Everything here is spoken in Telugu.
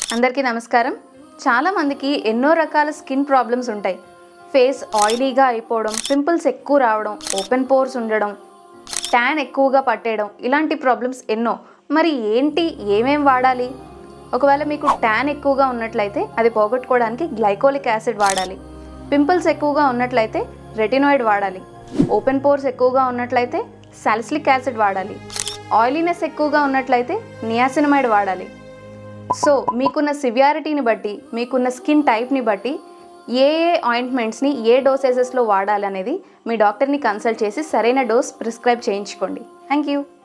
అందరికీ నమస్కారం చాలామందికి ఎన్నో రకాల స్కిన్ ప్రాబ్లమ్స్ ఉంటాయి ఫేస్ ఆయిలీగా అయిపోవడం పింపుల్స్ ఎక్కువ రావడం ఓపెన్ పోర్స్ ఉండడం ట్యాన్ ఎక్కువగా పట్టేయడం ఇలాంటి ప్రాబ్లమ్స్ ఎన్నో మరి ఏంటి ఏమేం వాడాలి ఒకవేళ మీకు ట్యాన్ ఎక్కువగా ఉన్నట్లయితే అది పోగొట్టుకోవడానికి గ్లైకోలిక్ యాసిడ్ వాడాలి పింపుల్స్ ఎక్కువగా ఉన్నట్లయితే రెటినాయిడ్ వాడాలి ఓపెన్ పోర్స్ ఎక్కువగా ఉన్నట్లయితే సాలిసిలిక్ యాసిడ్ వాడాలి ఆయిలీనెస్ ఎక్కువగా ఉన్నట్లయితే నియాసినమైడ్ వాడాలి సో మీకున్న సివియారిటీని బట్టి మీకున్న స్కిన్ టైప్ని బట్టి ఏ ఏ ఆయింట్మెంట్స్ని ఏ డోసేజెస్లో వాడాలనేది మీ డాక్టర్ని కన్సల్ట్ చేసి సరైన డోస్ ప్రిస్క్రైబ్ చేయించుకోండి థ్యాంక్ యూ